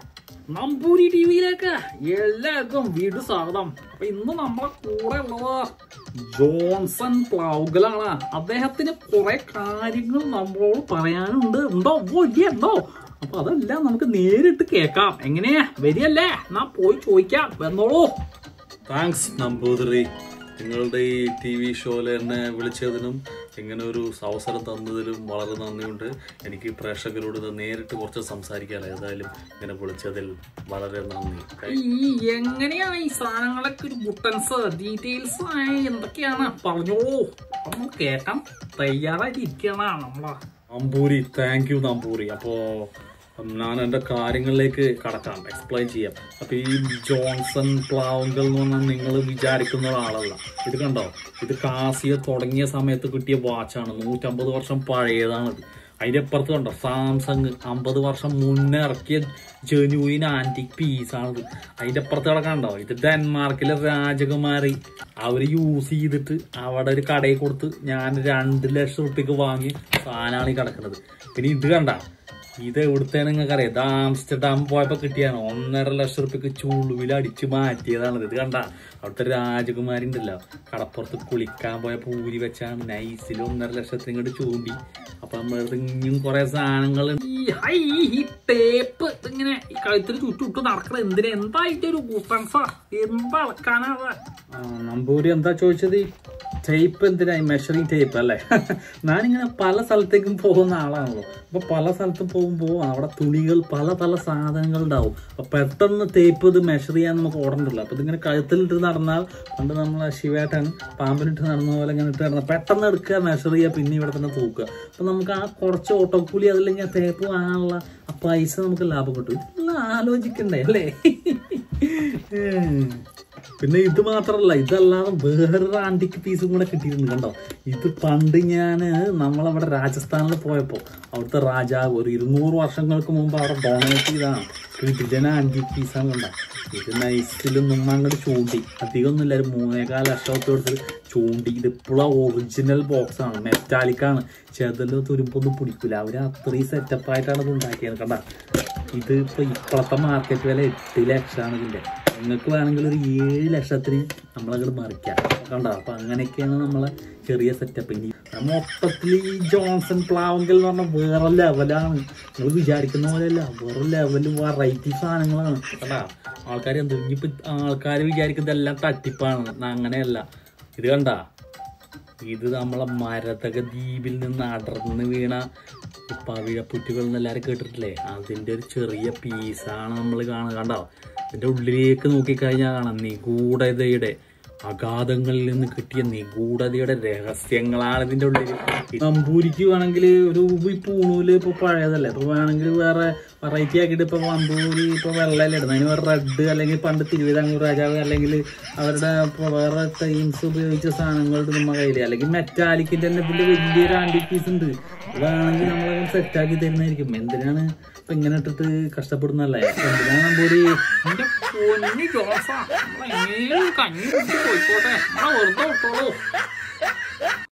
Namboori T വിയിലേക്ക് എല്ലാവർക്കും വീണ്ടും സ്വാഗതം അപ്പൊ ഇന്ന് നമ്മളെ കൂടെ ഉള്ളത് ജോൺസൺ പ്ലൗഗലാണ് അദ്ദേഹത്തിന് കുറെ കാര്യങ്ങൾ നമ്മളോട് പറയാനുണ്ട് ഉണ്ടോ ഓ ഇല്ലേ ഉണ്ടോ അപ്പൊ അതെല്ലാം നമുക്ക് നേരിട്ട് കേൾക്കാം എങ്ങനെയാ വരികയല്ലേ എന്നാ പോയി ചോദിക്കാം വന്നോളൂ താങ്ക്സ് നമ്പൂതിരി നിങ്ങളുടെ ഈ ടി വി ഷോയിൽ എന്നെ വിളിച്ചതിനും ഇങ്ങനെ ഒരു അവസരം തന്നതിലും വളരെ നന്ദിയുണ്ട് എനിക്ക് പ്രേക്ഷകരോട് ഇത് നേരിട്ട് കുറച്ച് സംസാരിക്കാമല്ലോ ഏതായാലും ഇങ്ങനെ വിളിച്ചതിൽ വളരെ നന്ദി ഈ എങ്ങനെയാണ് ഈ സാധനങ്ങളൊക്കെ ഒരു ബുട്ടൻസ് ഡീറ്റെയിൽസ് എന്തൊക്കെയാണ് പറഞ്ഞോളൂ നമ്മൾ കേൾക്കാൻ തയ്യാറായിട്ട് ഇരിക്കണ നമ്മളാ നമ്പൂരി താങ്ക് യു നമ്പൂരി അപ്പോൾ ഞാൻ എൻ്റെ കാര്യങ്ങളിലേക്ക് കടക്കാം എക്സ്പ്ലെയിൻ ചെയ്യാം അപ്പോൾ ഈ ജോൺസൺ പ്ലാവുങ്കൽ എന്ന് പറഞ്ഞാൽ നിങ്ങൾ വിചാരിക്കുന്ന ഒരാളല്ല ഇത് കണ്ടോ ഇത് കാസിയ തുടങ്ങിയ സമയത്ത് കിട്ടിയ വാച്ചാണ് നൂറ്റമ്പത് വർഷം പഴയതാണിത് അതിൻ്റെ അപ്പുറത്ത് കണ്ടോ സാംസങ് അമ്പത് വർഷം മുന്നേ ഇറക്കിയ ജെനുവിൻ ആൻറ്റിക് പീസാണിത് അതിൻ്റെ അപ്പുറത്ത് കിടക്കണ്ടോ ഇത് ഡെൻമാർക്കിലെ രാജകുമാരി അവർ യൂസ് ചെയ്തിട്ട് അവിടെ ഒരു കടയിൽ കൊടുത്ത് ഞാൻ രണ്ട് ലക്ഷം റുപ്യക്ക് വാങ്ങി സാധനമാണ് ഈ കിടക്കുന്നത് പിന്നെ ഇത് കണ്ട ഇത് എവിടുത്തെയാണ് നിങ്ങൾക്ക് അറിയാം ഇത് ആംസ്റ്റർഡാം പോയപ്പോ കിട്ടിയാണ് ഒന്നര ലക്ഷം റുപ്യക്ക് ചുളുവിൽ അടിച്ചു മാറ്റിയതാണ് ഇത് കണ്ട അവിടുത്തെ രാജകുമാരി ഉണ്ടല്ലോ കടപ്പുറത്ത് കുളിക്കാൻ പോയ പൂരി വെച്ചാണ് നൈസിൽ ഒന്നര ലക്ഷത്തിന് ഇങ്ങോട്ട് ചൂണ്ടി അപ്പൊ നമ്മളടുത്ത് ഇനിയും കുറെ സാധനങ്ങൾ ഈ ഹൈ ഈ ടേപ്പ് ഇങ്ങനെ ഈ കഴുത്തിൽ ചുറ്റുവിട്ട് നടക്കണ എന്തിനാ എന്താ ഇതിന്റെ ഒരു ബുട്ടൻസാ എന്താ അളക്കാനാ അത്? നമ്പൂരി എന്താ ചോദിച്ചത് ഈ ടേപ്പ് എന്തിനാ ഈ മെഷറിംഗ് ടേപ്പ് അല്ലേ ഞാനിങ്ങനെ പല സ്ഥലത്തേക്കും പോകുന്ന ആളാണല്ലോ അപ്പൊ പല സ്ഥലത്തും പോകുമ്പോൾ അവിടെ തുണികൾ പല പല സാധനങ്ങൾ ഉണ്ടാവും അപ്പൊ പെട്ടെന്ന് ടേപ്പ് ഇത് മെഷർ ചെയ്യാൻ നമുക്ക് ഓടണ്ടല്ലോ അപ്പൊ ഇതിങ്ങനെ കഴുത്തിലിട്ട് നടന്നാൽ പണ്ട് നമ്മളെ ശിവേട്ടൻ പാമ്പിനിട്ട് നടന്ന പോലെ ഇങ്ങനെ ഇട്ട് നടന്ന പെട്ടെന്ന് എടുക്കുക മെഷർ ചെയ്യുക പിന്നെ ഇവിടെ തന്നെ തൂക്കുക അപ്പൊ നമുക്ക് ആ കുറച്ച് ഓട്ടോക്കൂലി അതിലിങ്ങനെ ടേപ്പ് വാങ്ങാനുള്ള ആ പൈസ നമുക്ക് ലാഭം കിട്ടും ഇതെല്ലാം ആലോചിക്കണ്ടേ അല്ലേ ഉം. പിന്നെ ഇത് മാത്രല്ല ഇതല്ലാതെ വേറൊരു ആന്റിക് പീസും കൂടെ കിട്ടിയിട്ടുണ്ട് കണ്ടോ ഇത് പണ്ട് ഞാൻ നമ്മളവിടെ രാജസ്ഥാനിൽ പോയപ്പോൾ അവിടുത്തെ രാജാവ് ഒരു ഇരുന്നൂറ് വർഷങ്ങൾക്ക് മുമ്പ് അവിടെ ഡൊണേറ്റ് ചെയ്തതാണ് കിടിലന ആന്റിക് പീസാണ് കണ്ട ഇത് നൈസിൽ നിന്ന് അങ്ങോട്ട് ചൂണ്ടി അധികമൊന്നുമില്ല ഒരു മൂന്നേകാൽ ലക്ഷമൊക്കെ കൊടുത്ത് ചൂണ്ടി ഇത് ഇപ്പോഴും ഒറിജിനൽ ബോക്സ് ആണ് മെറ്റാലിക് ആണ് ചെതലോ തുരുമ്പൊന്നും പിടിക്കില്ല അവർ അത്രയും സെറ്റപ്പ് ആയിട്ടാണ് ഇത് ഉണ്ടാക്കിയത് കണ്ട ഇത് ഇപ്പൊ ഇപ്പോഴത്തെ മാർക്കറ്റ് വില എട്ട് ലക്ഷമാണ് ഇതിന്റെ നിങ്ങൾക്ക് വേണമെങ്കിൽ ഒരു ഏഴ് ലക്ഷത്തിന് നമ്മളങ്ങോട്ട് മറിക്കാം കണ്ടോ അപ്പൊ അങ്ങനെയൊക്കെയാണ് നമ്മളെ ചെറിയ സെറ്റപ്പ് ഇനി മൊത്തത്തിൽ ഈ ജോൺസൺ പ്ലാവെങ്കിൽ എന്ന് പറഞ്ഞാൽ വേറെ ലെവലാണ് നിങ്ങൾ വിചാരിക്കുന്ന പോലെയല്ല വേറെ ലെവല് വെറൈറ്റി സാധനങ്ങളാണ് കണ്ടാ ആൾക്കാർ എന്ത് ഇനിയിപ്പോ ആൾക്കാർ വിചാരിക്കുന്നത് എല്ലാം തട്ടിപ്പാണ് എന്നാ അങ്ങനെയല്ല ഇത് കണ്ടാ ഇത് നമ്മളെ മരതക ദ്വീപിൽ നിന്ന് അടർന്ന് വീണ പവിഴപ്പുറ്റുകൾ എന്നെല്ലാരും കേട്ടിട്ടില്ലേ അതിന്റെ ഒരു ചെറിയ പീസാണ് നമ്മൾ കാണുക കണ്ടോ ഇതിന്റെ ഉള്ളിലേക്ക് നോക്കിക്കഴിഞ്ഞാൽ കാണാം നിഗൂഢതയുടെ അഗാധങ്ങളിൽ നിന്ന് കിട്ടിയ നിഗൂഢതയുടെ രഹസ്യങ്ങളാണ് ഇതിന്റെ ഉള്ളിൽ നമ്പൂരിക്ക് വേണമെങ്കിൽ ഒരു ഈ പൂണൂല് ഇപ്പൊ പഴയതല്ലേ ഇപ്പൊ വേണമെങ്കിൽ വേറെ വെറൈറ്റി ആക്കിയിട്ട് ഇപ്പൊ നമ്പൂരി ഇപ്പൊ വെള്ളയല്ലേ ഇടുന്നത് അതിന് വേറെ റെഡ് അല്ലെങ്കിൽ പണ്ട് തിരുവിതാംകൂർ രാജാവ് അല്ലെങ്കിൽ അവരുടെ ഇപ്പൊ വേറെ ടൈംസ് ഉപയോഗിച്ച സാധനങ്ങൾ നമ്മുടെ കയ്യിൽ അല്ലെങ്കിൽ മെറ്റാലിക്കിന്റെ തന്നെ ഇതിന്റെ വലിയൊരു ആന്റി പീസ് ഉണ്ട് അതാണെങ്കിൽ നമ്മളെ സെറ്റ് ആക്കി തരുന്നതായിരിക്കും എന്തിനാണ് ഇപ്പൊ ഇങ്ങനെ ഇട്ടിട്ട് കഷ്ടപ്പെടുന്നല്ലേ എന്തിനാണ് നമ്പൂരി എന്റെ പൊന്നു ജോസാ നമ്മളെങ്ങനെയും കഞ്ഞി കുടിച്ച് പോയിക്കോട്ടെ നമ്മളെ വെറുതെ വിട്ടോളൂ